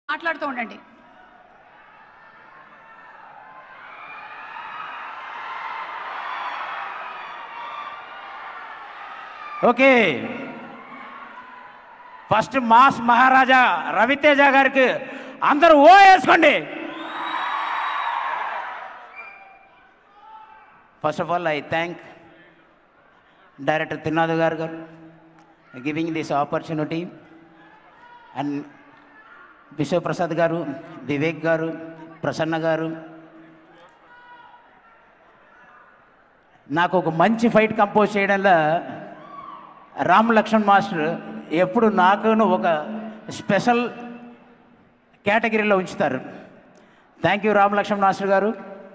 మాట్లాడుతూ ఉండండి okay first mass Maharaja Raviteja గారికి అందరూ ఓ వేసుకోండి first of all I thank director తిన్నాదు garu garu giving this opportunity and Vishwaprasad garu Vivek గారు ప్రసన్న గారు నాకు ఒక మంచి ఫైట్ కంపోజ్ చేయడంలో రామ్ లక్ష్మణ్ మాస్టర్ ఎప్పుడు నాకును ఒక స్పెషల్ కేటగిరీలో ఉంచుతారు thank you Ram Lakshman master garu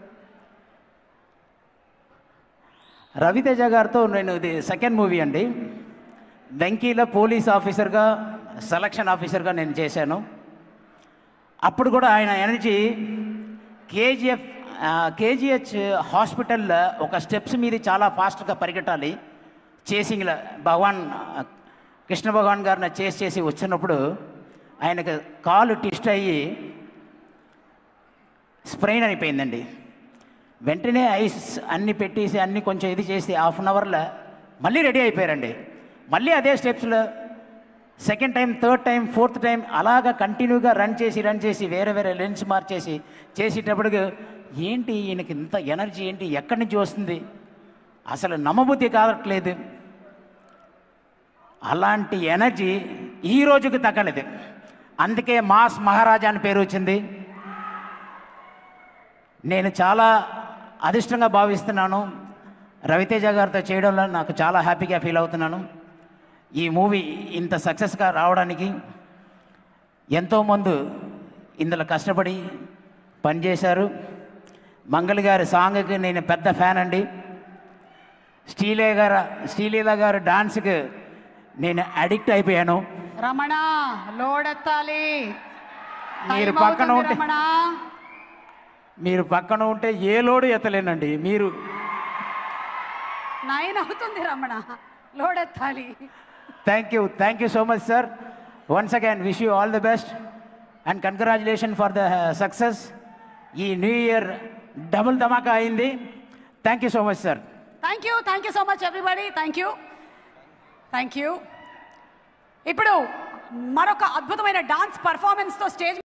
Raviteja గారితో నేను ఇది సెకండ్ మూవీ అండి వెంకీలో పోలీస్ ఆఫీసర్గా సెలక్షన్ ఆఫీసర్గా నేను చేశాను అప్పుడు కూడా ఆయన ఎనర్జీ కేజీఎఫ్ కేజీహెచ్ హాస్పిటల్లో ఒక స్టెప్స్ మీద చాలా ఫాస్ట్గా పరిగెట్టాలి చేసింగ్లో భగవాన్ ఆ, కృష్ణ భగవాన్ గారిని చేసి చేసి వచ్చినప్పుడు ఆయనకు కాలు ట్విస్ట్ అయ్యి స్ప్రెయిన్ అయిపోయిందండి వెంటనే ఐస్ అన్ని పెట్టేసి అన్ని కొంచెం ఇది చేసి హాఫ్ అన్ అవర్లో మళ్ళీ రెడీ అయిపోయారండి మళ్ళీ అదే స్టెప్స్లో second time third time fourth time అలాగా కంటిన్యూగా రన్ చేసి రన్ చేసి వేరే వేరే లెన్స్ మార్చేసి చేసేటప్పటికి ఏంటి ఈయనకి ఇంత ఎనర్జీ ఏంటి ఎక్కడి నుంచి వస్తుంది అసలు నమ్మబుద్ధి కావట్లేదు అలాంటి ఎనర్జీ ఈ రోజుకి తగ్గలేదు అందుకే మాస్ మహారాజా అని పేరు వచ్చింది నేను చాలా అదృష్టంగా భావిస్తున్నాను రవితేజ గారితో చేయడంలో నాకు చాలా హ్యాపీగా ఫీల్ అవుతున్నాను ఈ మూవీ ఇంత సక్సెస్గా రావడానికి ఎంతోమంది ఇందులో కష్టపడి పనిచేశారు మంగళ గారి సాంగ్కి నేను పెద్ద ఫ్యాన్ అండి శ్రీలే గారు శ్రీలీల గారు డాన్స్కి నేను అడిక్ట్ అయిపోయాను రమణ లోడెత్తాలి మీరు టైం పక్కన అవుతుంది, ఉంటే- రమణ మీరు పక్కన ఉంటే ఏ లోడు ఎత్తలేనండి మీరు నైన్ అవుతుంది రమణ లోడెత్తాలి thank you thank you so much sir once again wish you all the best and congratulation for the success ఈ న్యూ ఇయర్ డబుల్ ధమాకా అయింది thank you so much sir thank you thank you so much everybody thank you thank you ఇప్పుడు మరొక అద్భుతమైన dance పర్ఫార్మెన్స్తో stage